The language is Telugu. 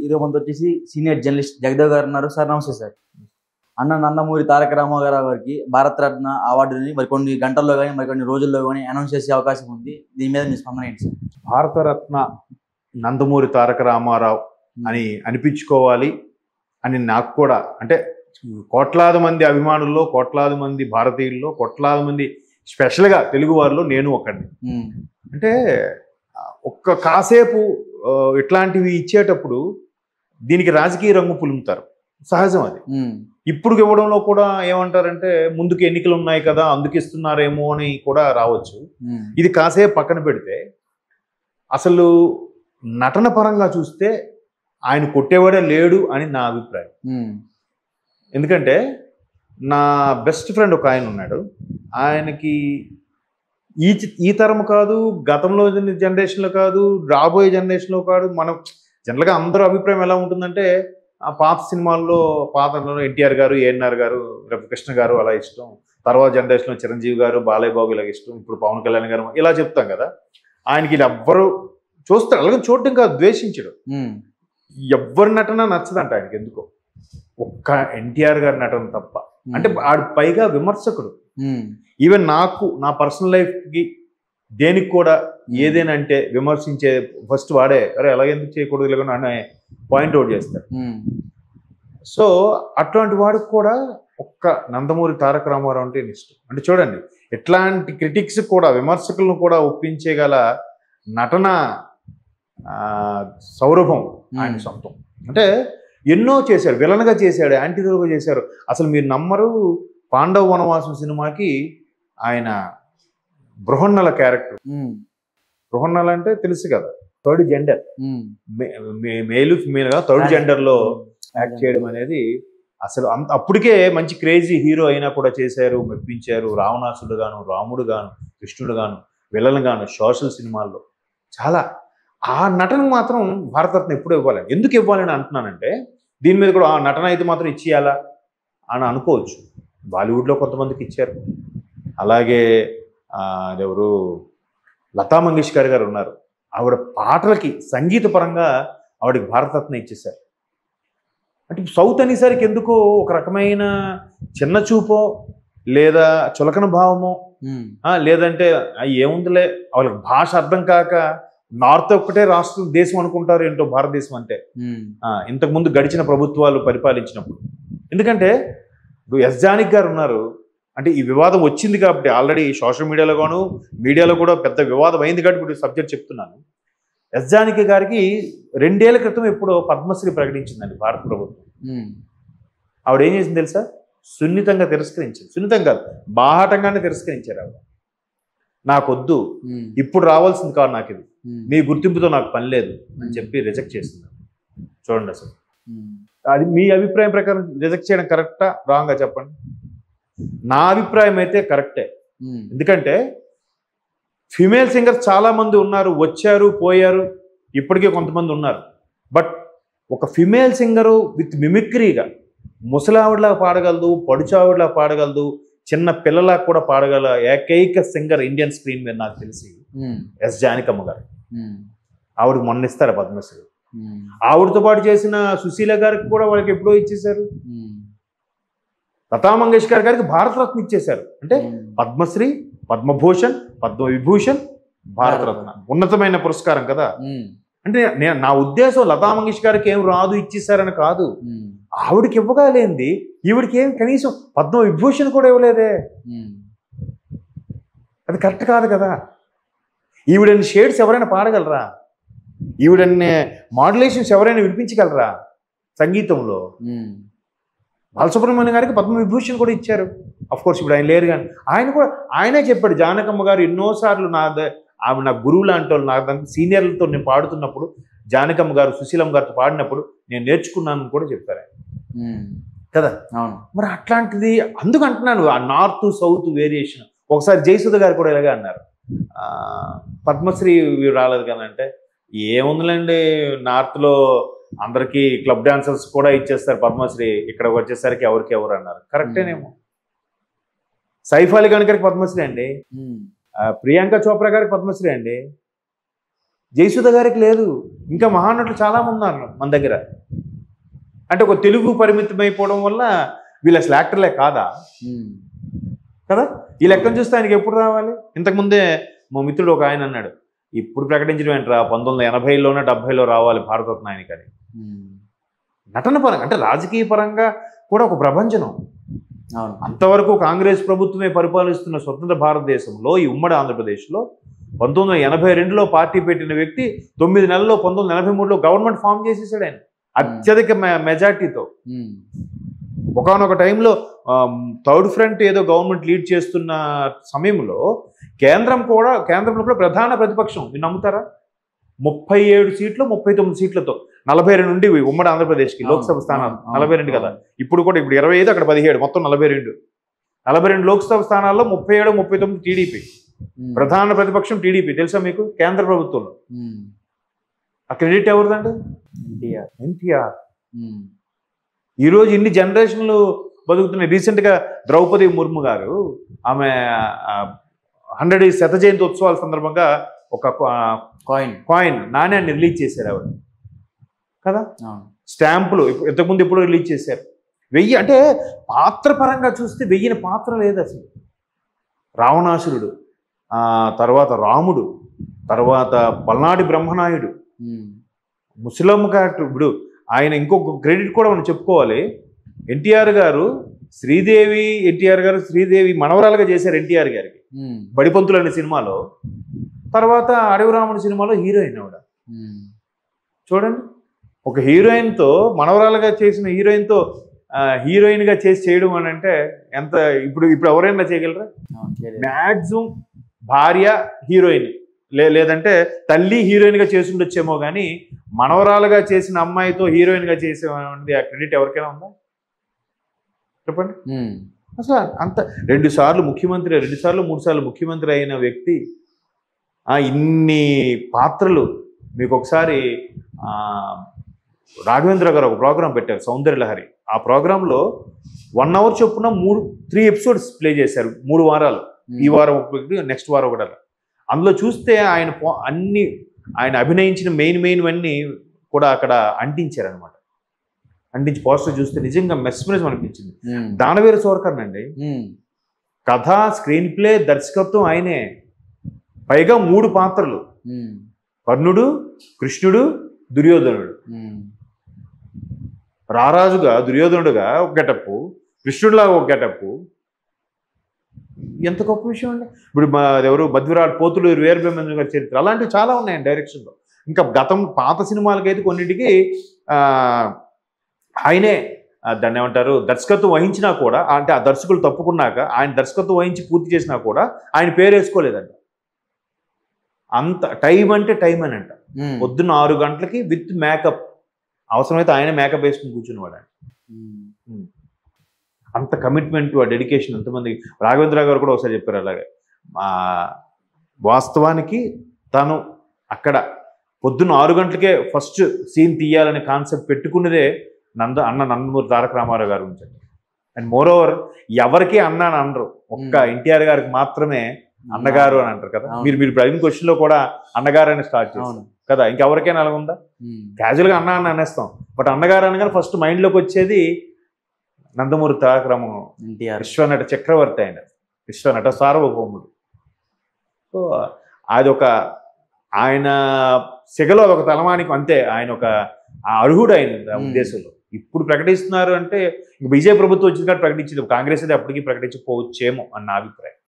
ఈరోజు మనతో వచ్చేసి సీనియర్ జర్నలిస్ట్ జగదేవ్ గారు ఉన్నారు సార్ నమస్తే సార్ అన్న నందమూరి తారక రామారావు గారికి భారత రత్న అవార్డుని మరి కొన్ని గంటల్లో కానీ మరి కొన్ని రోజుల్లో కానీ అనౌన్స్ చేసే అవకాశం ఉంది దీని మీద మీ స్పందన ఏంటి సార్ భారతరత్న నందమూరి తారక రామారావు అని అనిపించుకోవాలి అని నాకు కూడా అంటే కోట్లాది మంది అభిమానుల్లో కోట్లాది మంది భారతీయుల్లో కోట్లాది మంది స్పెషల్గా తెలుగు వారిలో నేను ఒకడిని ఉమ్, అంటే ఆ, ఒక్క కాసేపు ఆ, ఇట్లాంటివి ఇచ్చేటప్పుడు దీనికి రాజకీయ రంగు పులుముతారు సహజం అది ఉమ్, ఇప్పుడు ఇవ్వడంలో కూడా ఏమంటారంటే ముందుకు ఎన్నికలు ఉన్నాయి కదా అందుకు ఇస్తున్నారేమో అని కూడా రావచ్చు ఉమ్, ఇది కాసేపు పక్కన పెడితే అసలు నటన పరంగా చూస్తే ఆయన కొట్టేవాడే లేడు అని నా అభిప్రాయం ఉమ్, ఎందుకంటే నా బెస్ట్ ఫ్రెండ్ ఒక ఆయన ఉన్నాడు ఆయనకి ఈ చి- ఈ తరం కాదు గతంలో జనరేషన్లో కాదు రాబోయే జనరేషన్లో కాదు మనం జనరల్గా అందరూ అభిప్రాయం ఎలా ఉంటుందంటే ఆ పాత సినిమాల్లో పాతలో ఎన్టీఆర్ గారు ఏఎన్ఆర్ గారు రేపు కృష్ణ గారు అలా ఇష్టం తర్వాత జనరేషన్లో చిరంజీవి గారు బాలయ్య బాబు ఇలా ఇష్టం ఇప్పుడు పవన్ కళ్యాణ్ గారు ఇలా చెప్తాం కదా ఆయనకి ఇది ఎవ్వరు చూస్తారు అలాగే చూడటం కాదు ద్వేషించడు ఉమ్, ఎవ్వరి నటన నచ్చదంట ఆయనకి ఎందుకో ఒక్క ఎన్టీఆర్ గారి నటన తప్ప అంటే ఆడు పైగా విమర్శకుడు ఉమ్, ఈవెన్ నాకు నా పర్సనల్ లైఫ్కి దేనికి కూడా ఏదైనా అంటే విమర్శించే ఫస్ట్ వాడే అరే అలాగెందుకు చేయకూడదు ఇలాగ అనే పాయింట్ అవుట్ చేస్తాడు ఉమ్, సో అట్లాంటి వాడికి కూడా ఒక్క నందమూరి తారక రామారావు అంటే ఇష్టం అంటే చూడండి ఇట్లాంటి క్రిటిక్స్ కూడా విమర్శకులను కూడా ఒప్పించేగల నటన ఆ, సౌరభం ఆయన సొంతం అంటే ఎన్నో చేశాడు విలన్గా చేశాడు యాంటీ హీరోగా చేశారు అసలు మీరు నమ్మరు పాండవ వనవాసం సినిమాకి ఆయన బృహన్నల క్యారెక్టర్ ఉమ్, బృహన్నల అంటే తెలుసు కదా థర్డ్ జెండర్ ఉమ్, మేలు ఫిమేల్ గా థర్డ్ జెండర్ లో యాక్ట్ చేయడం అనేది అసలు అంత అప్పటికే మంచి క్రేజీ హీరో అయినా కూడా చేశారు మెప్పించారు రావణాసుడు గాను రాముడు గాను కృష్ణుడు గాను విలన్ గాను సోషల్ సినిమాల్లో చాలా ఆ నటన మాత్రం భారతరత్న ఎప్పుడు ఇవ్వాలి ఎందుకు ఇవ్వాలని అంటున్నానంటే దీని మీద కూడా ఆ నటన అయితే మాత్రం ఇచ్చేయాలా అని అనుకోవచ్చు బాలీవుడ్లో కొంతమందికి ఇచ్చారు అలాగే ఆ, ఎవరు లతా మంగేష్కర్ గారు ఉన్నారు ఆవిడ పాటలకి సంగీత పరంగా ఆవిడకి భారతరత్న ఇచ్చేశారు అంటే సౌత్ అనేసరికి ఎందుకో ఒక రకమైన చిన్న చూపో లేదా చులకన భావమో ఉమ్, ఆ, లేదంటే "ఆ, ఏముందిలే వాళ్ళకి భాష అర్థం కాక నార్త్ ఒక్కటే రాష్ట్రం దేశం అనుకుంటారు ఏంటో భారతదేశం అంటే ఉమ్, ఆ, ఇంతకుముందు గడిచిన ప్రభుత్వాలు పరిపాలించినప్పుడు ఎందుకంటే ఇప్పుడు ఎస్ జానిక్ గారు ఉన్నారు అంటే ఈ వివాదం వచ్చింది కాబట్టి ఆల్రెడీ సోషల్ మీడియాలో గాను మీడియాలో కూడా పెద్ద వివాదం అయింది కాబట్టి ఇప్పుడు సబ్జెక్ట్ చెప్తున్నాను ఎస్ జానకి గారికి రెండేళ్ల క్రితం ఎప్పుడో పద్మశ్రీ ప్రకటించిందండి భారత ప్రభుత్వం ఉమ్, ఆవిడ ఏం చేసింది తెలుసా సున్నితంగా తిరస్కరించింది సున్నితంగా కాదు బాహాటంగానే తిరస్కరించారు ఆవిడ నాకొద్దు ఉమ్, ఇప్పుడు రావాల్సింది కాదు నాకు ఇది ఉమ్, మీ గుర్తింపుతో నాకు పని లేదు అని చెప్పి రిజెక్ట్ చేసింది చూడండి అసలు ఉమ్, అది మీ అభిప్రాయం ప్రకారం రిజెక్ట్ చేయడం కరెక్టా రాంగా చెప్పండి నా అభిప్రాయం అయితే కరెక్టే ఉమ్, ఎందుకంటే ఫిమేల్ సింగర్స్ చాలా మంది ఉన్నారు వచ్చారు పోయారు ఇప్పటికే కొంతమంది ఉన్నారు బట్ ఒక ఫిమేల్ సింగరు విత్ మిమిక్రీగా ముసలావిడలా పాడగలదు పడుచావిడలా పాడగలదు చిన్న పిల్లలా కూడా పాడగల ఏకైక సింగర్ ఇండియన్ స్క్రీన్ మీద నాకు తెలిసి ఉమ్, ఎస్ జానకమ్మ గారు ఉమ్, ఆవిడకి మొన్న ఇస్తారు పద్మశ్రీ ఉమ్, ఆవిడతో పాటు చేసిన సుశీల గారికి కూడా వాళ్ళకి ఎప్పుడో ఇచ్చేశారు ఉమ్, లతా మంగేష్కర్ గారికి భారతరత్న ఇచ్చేశారు అంటే ఉమ్, పద్మశ్రీ పద్మభూషణ్ పద్మవిభూషణ్ భారతరత్న ఉన్నతమైన పురస్కారం కదా ఉమ్, అంటే నేను నా ఉద్దేశం లతా మంగేష్కర్కి ఏం రాదు ఇచ్చేసారని కాదు ఉమ్, ఆవిడకి ఇవ్వగాలేంది ఈవిడికి ఏం కనీసం పద్మ విభూషణ్ కూడా ఇవ్వలేదే ఉమ్, అది కరెక్ట్ కాదు కదా ఈవిడన్ని షేడ్స్ ఎవరైనా పాడగలరా ఈవిడన్ని మాడ్యులేషన్స్ ఎవరైనా వినిపించగలరా సంగీతంలో ఉమ్, బాలసుబ్రహ్మణ్యం గారికి పద్మ విభూషణ్ కూడా ఇచ్చారు అఫ్ కోర్స్ ఇప్పుడు ఆయన లేరు కానీ ఆయన కూడా ఆయనే చెప్పాడు జానకమ్మ గారు ఎన్నోసార్లు నా ద- ఆమె నా గురువు లాంటి వాళ్ళు నా దాంట్లో సీనియర్లతో నేను పాడుతున్నప్పుడు జానకమ్మ గారు సుశీలమ్మ గారితో పాడినప్పుడు నేను నేర్చుకున్నానని కూడా చెప్పారు ఆయన ఉమ్, కదా అవును మరి అట్లాంటిది అందుకు అంటున్నాను ఆ నార్త్ సౌత్ వేరియేషన్ ఒకసారి జయసుధ గారు కూడా ఇలాగే అన్నారు ఆ, పద్మశ్రీ రాలేదు కదా అంటే ఏముందిలేండి నార్త్లో అందరికీ క్లబ్ డాన్సర్స్ కూడా ఇచ్చేస్తారు పద్మశ్రీ ఇక్కడ వచ్చేసరికి ఎవరికి ఎవరు అన్నారు కరెక్టేనేమో సైఫ్ అలీ ఖాన్ గారికి పద్మశ్రీ అండి ఉమ్, ఆ, ప్రియాంక చోప్రా గారికి పద్మశ్రీ అండి జయసుధ గారికి లేదు ఇంకా మహానటులు చాలా మంది ఉన్నారు మన దగ్గర అంటే ఒక తెలుగు పరిమితం అయిపోవడం వల్ల వీళ్ళు అసలు యాక్టర్లే కాదా ఉమ్. కదా ఈ లెక్కను చూస్తే ఆయనకి ఎప్పుడు రావాలి ఇంతకుముందే మా మిత్రుడు ఒక ఆయన అన్నాడు ఇప్పుడు ప్రకటించడం ఏంట్రా పంతొమ్మిది వందల ఎనభైలోనే డెబ్బైలో రావాలి భారతరత్న ఆయనకని ఉమ్. నటన పరంగా అంటే రాజకీయ పరంగా కూడా ఒక ప్రభంజనం అవును అంతవరకు కాంగ్రెస్ ప్రభుత్వమే పరిపాలిస్తున్న స్వతంత్ర భారతదేశంలో ఈ ఉమ్మడి ఆంధ్రప్రదేశ్లో పంతొమ్మిది వందల ఎనభై రెండులో పార్టీ పెట్టిన వ్యక్తి తొమ్మిది నెలల్లో పంతొమ్మిది వందల ఎనభై మూడులో గవర్నమెంట్ ఫామ్ చేసేసాడు ఆయన అత్యధిక మె- మెజార్టీతో ఉమ్. ఒకనొక టైంలో థర్డ్ ఫ్రంట్ ఏదో గవర్నమెంట్ లీడ్ చేస్తున్న సమయంలో కేంద్రం కూడా కేంద్రంలో కూడా ప్రధాన ప్రతిపక్షం మీరు నమ్ముతారా ముప్పై ఏడు సీట్లు ముప్పై తొమ్మిది సీట్లతో నలభై రెండు నుండి ఉమ్మడి ఆంధ్రప్రదేశ్కి లోక్సభ అవును, స్థానాలు అవును, నలభై రెండు కదా అవును. ఇప్పుడు కూడా ఇప్పుడు ఇరవై ఐదు అక్కడ పదిహేడు మొత్తం నలభై రెండు నలభై రెండు లోక్సభ స్థానాల్లో ముప్పై ఏడు ముప్పై తొమ్మిది టీడీపీ ఉమ్. ప్రధాన ప్రతిపక్షం టీడీపీ తెలుసా మీకు కేంద్ర ప్రభుత్వంలో ఉమ్. ఆ క్రెడిట్ ఎవరిదండి ఎన్టీఆర్ ఎన్టీఆర్ ఉమ్. ఈ రోజు ఇన్ని జనరేషన్లు బతుకుతున్నాయి రీసెంట్గా ద్రౌపది ముర్ము గారు ఆమె హండ్రెడ్ శత జయంతి ఉత్సవాల సందర్భంగా ఒక కాయిన్ కాయిన్ నాణ్యాన్ని రిలీజ్ చేశారు ఆవిడ కదా అవును స్టాంపులు ఇప్పు- ఇంతకుముందు ఎప్పుడో రిలీజ్ చేశారు వెయ్యి అంటే పాత్ర పరంగా చూస్తే వెయ్యిన పాత్ర లేదు అసలు రావణాసురుడు ఆ తర్వాత రాముడు తర్వాత పల్నాడి బ్రహ్మనాయుడు ఉమ్. ముసలమ్మ ఘాట్ ఇప్పుడు ఆయన ఇంకొక క్రెడిట్ కూడా మనం చెప్పుకోవాలి ఎన్టీఆర్ గారు శ్రీదేవి ఎన్టీఆర్ గారు శ్రీదేవి మనవరాలుగా చేశారు ఎన్టీఆర్ గారికి ఉమ్. బడిపంతులు అనే సినిమాలో తర్వాత అడవి రాముడు సినిమాలో హీరోయిన్ ఆవిడ ఉమ్. చూడండి ఒక హీరోయిన్తో మనవరాలుగా చేసిన హీరోయిన్తో ఆ, హీరోయిన్గా చేసి చేయడం అని అంటే ఎంత ఇప్పుడు ఇప్పుడు ఎవరైనా చేయగలరా అవును, చేయలేదు. మ్యాక్సిమం భార్య హీరోయిన్ లే లేదంటే తల్లి హీరోయిన్గా చేసి ఉండొచ్చేమో కానీ మనవరాలుగా చేసిన అమ్మాయితో హీరోయిన్గా చేసే ఆ క్రెడిట్ ఎవరికైనా ఉందా చెప్పండి ఉమ్. అసలు అంత రెండు సార్లు ముఖ్యమంత్రి రెండు సార్లు మూడు సార్లు ముఖ్యమంత్రి అయిన వ్యక్తి ఆ, ఇన్ని పాత్రలు మీకు ఒకసారి ఆ, రాఘవేంద్ర గారు ఒక ప్రోగ్రాం పెట్టారు సౌందర్య లహరి ఆ ప్రోగ్రాంలో వన్ అవర్ చొప్పున మూడు త్రీ ఎపిసోడ్స్ ప్లే చేశారు మూడు వారాలు ఈ వారం ఒకటి నెక్స్ట్ వారం ఒకటి అలా అందులో చూస్తే ఆయన పో- అన్ని ఆయన అభినయించిన మెయిన్ మెయిన్ అన్నీ కూడా అక్కడ అంటించారు అనమాట అంటించి పోస్టర్ చూస్తే నిజంగా మెస్మరిజం అనిపించింది ఉమ్. దానవీర సోరకర్న్ అండి ఉమ్. కథ స్క్రీన్ ప్లే దర్శకత్వం ఆయనే పైగా మూడు పాత్రలు ఉమ్. కర్ణుడు కృష్ణుడు దుర్యోధనుడు ఉమ్. రారాజుగా దుర్యోధనుడుగా ఒక గెటప్ కృష్ణుడిలాగా ఒక గెటప్ ఎంత గొప్ప విషయం అండి ఇప్పుడు మా ఎవరు మధ్వరాడు పోతులు వీరభీమేంద్ర గారి చరిత్ర అలాంటివి చాలా ఉన్నాయండి డైరెక్షన్లో ఇంకా గతం పాత సినిమాలకైతే కొన్నిటికి ఆ, ఆయనే ఆ, దాన్ని ఏమంటారు దర్శకత్వం వహించినా కూడా అంటే ఆ దర్శకులు తప్పుకున్నాక ఆయన దర్శకత్వం వహించి పూర్తి చేసినా కూడా ఆయన పేరు వేసుకోలేదంట అంత టైం అంటే టైం అని అంట ఉమ్. పొద్దున్న ఆరు గంటలకి విత్ మేకప్ అవసరమైతే ఆయన మేకప్ వేసుకుని కూర్చునేవాడు ఆయన. ఉమ్. అంత కమిట్మెంట్ ఆ డెడికేషన్ ఎంతమంది రాఘవేంద్ర గారు కూడా ఒకసారి చెప్పారు అలాగే ఆ, వాస్తవానికి తను అక్కడ పొద్దున్న ఆరు గంటలకే ఫస్ట్ సీన్ తీయాలనే కాన్సెప్ట్ పెట్టుకున్నదే నంద అన్న నందమూరి తారక రామారావు గారు ఉంచండి అండ్ మోర్ ఓవర్ ఎవరికి అన్న అని అనరు ఒక్క Hmm. ఎన్టీఆర్ గారికి మాత్రమే అన్నగారు అని అంటారు కదా అవును. మీరు మీరు ఇప్పుడు అడిగిన క్వశ్చన్ లో కూడా అన్నగారు అని స్టార్ట్ చేస్తారు అవును కదా ఇంకెవరికైనా అలా ఉందా ఉమ్. క్యాజువల్గా అన్న అని అనేస్తాం బట్ అన్నగారు అనగానే ఫస్ట్ మైండ్లోకి వచ్చేది నందమూరి తారక రామారావు ఎన్టీఆర్ విశ్వనట చక్రవర్తి ఆయన విశ్వనట సార్వభౌముడు సో అదొక ఆయన సెగలో అదొక తలమానికి అంతే ఆయన ఒక ఆ అర్హుడు ఆయన ఆ Hmm. ఉద్దేశంలో ఇప్పుడు ప్రకటిస్తున్నారు అంటే ఇంక బీజేపీ ప్రభుత్వం వచ్చింది కాబట్టి ప్రకటించింది కాంగ్రెస్ అయితే అప్పటికి ప్రకటించకపోవచ్చేమో అన్న అభిప్రాయం